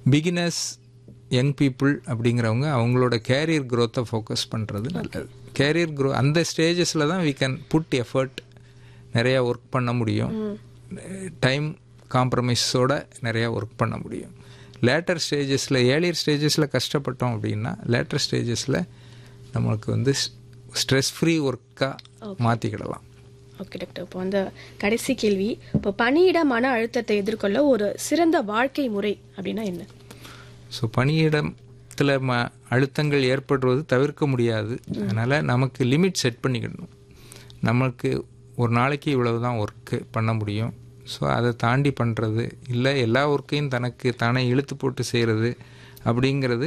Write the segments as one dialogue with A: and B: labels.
A: beginners young people அப்படிங்கிறவங்க அவங்களோட carrier க்ரோத்தை focus பண்ணுறது நல்லது கேரியர் க்ரோ அந்த ஸ்டேஜஸில் தான் வி கேன் புட் எஃபர்ட் நிறையா ஒர்க் பண்ண முடியும் டைம் காம்ப்ரமைஸோட நிறையா ஒர்க் பண்ண முடியும் லேட்டர் ஸ்டேஜஸில் ஏர்லியர் ஸ்டேஜஸில் கஷ்டப்பட்டோம் அப்படின்னா லேட்டர் ஸ்டேஜஸில் நம்மளுக்கு வந்து ஸ்ட்ரெஸ் ஃப்ரீ ஒர்க்காக மாற்றிக்கிடலாம்
B: ஓகே டாக்டர் இப்போ அந்த கடைசி கேள்வி இப்போ பணியிட மன அழுத்தத்தை எதிர்கொள்ள ஒரு சிறந்த வாழ்க்கை முறை அப்படின்னா என்ன
A: ஸோ பணியிடத்தில் ம அழுத்தங்கள் ஏற்படுவது தவிர்க்க முடியாது அதனால் நமக்கு லிமிட் செட் பண்ணிக்கிடணும் நமக்கு ஒரு நாளைக்கு இவ்வளவு தான் ஒர்க்கு பண்ண முடியும் ஸோ அதை தாண்டி பண்ணுறது இல்லை எல்லா ஒர்க்கையும் தனக்கு தானே இழுத்து போட்டு செய்கிறது அப்படிங்கிறது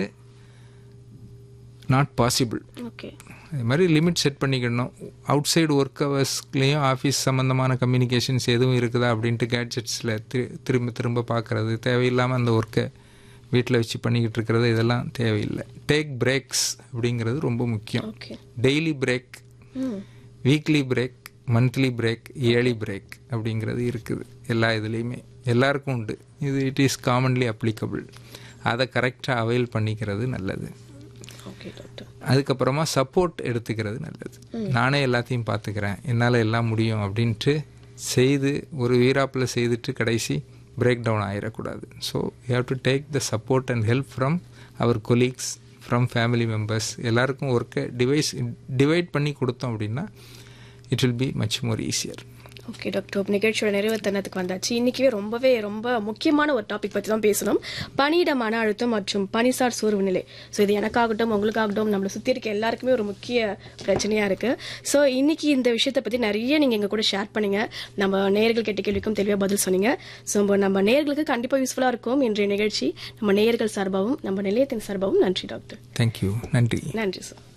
A: நாட் பாசிபிள்
B: ஓகே
A: அது மாதிரி லிமிட் செட் பண்ணிக்கணும் அவுட் சைடு ஒர்க் ஹவர்ஸ்லேயும் ஆஃபீஸ் சம்மந்தமான கம்யூனிகேஷன்ஸ் எதுவும் இருக்குதா அப்படின்ட்டு கேட்ஜெட்ஸில் திரு திரும்ப திரும்ப பார்க்குறது தேவையில்லாமல் அந்த ஒர்க்கை வீட்டில் வச்சு பண்ணிக்கிட்டு இருக்கிறது இதெல்லாம் தேவையில்லை டேக் பிரேக்ஸ் அப்படிங்கிறது ரொம்ப முக்கியம்
B: okay
A: daily break
B: hmm
A: weekly break monthly break yearly break அப்படிங்கிறது இருக்குது எல்லா இதுலேயுமே எல்லாருக்கும் உண்டு இது இட் இஸ் காமன்லி அப்ளிகபிள் அதை கரெக்டாக அவைல் பண்ணிக்கிறது நல்லது
B: ஓகே டாக்டர்
A: அதுக்கப்புறமா சப்போர்ட் எடுத்துக்கிறது நல்லது நானே எல்லாத்தையும் பார்த்துக்கிறேன் என்னால் எல்லாம் முடியும் அப்படின்ட்டு செய்து ஒரு வீராப்பில் செய்துட்டு கடைசி பிரேக் டவுன் ஆகிடக்கூடாது so you have to take the support and help from our colleagues from family members எல்லாருக்கும் ஒர்க்கை டிவைஸ் டிவைட் பண்ணி கொடுத்தோம் அப்படின்னா it will be much more easier
B: okay doctor இப்போ நிகழ்ச்சியோட நிறைவு தருணத்துக்கு வந்தாச்சு இன்னைக்கவே ரொம்பவே ரொம்ப முக்கியமான ஒரு டாபிக் பற்றி தான் பேசணும் பணியிட மன அழுத்தம் மற்றும் பணிசார் சோர்வு நிலை ஸோ இது எனக்காகட்டும் உங்களுக்காகட்டும் நம்மளை சுற்றி இருக்க எல்லாருக்குமே ஒரு முக்கிய பிரச்சனையாக இருக்குது ஸோ இன்னைக்கு இந்த விஷயத்தை பற்றி நிறைய நீங்கள் எங்கள் கூட ஷேர் பண்ணீங்க நம்ம நேயர்கள் கேட்ட கேள்விக்கும் தெளிவாக பதில் சொன்னீங்க ஸோ நம்ம நேயர்களுக்கு கண்டிப்பாக யூஸ்ஃபுல்லாக இருக்கும் இன்றைய நிகழ்ச்சி நம்ம நேயர்கள் சார்பாகவும் நம்ம நிலையத்தின் சார்பாகவும் நன்றி டாக்டர்
A: தேங்க்யூ நன்றி
B: நன்றி சார்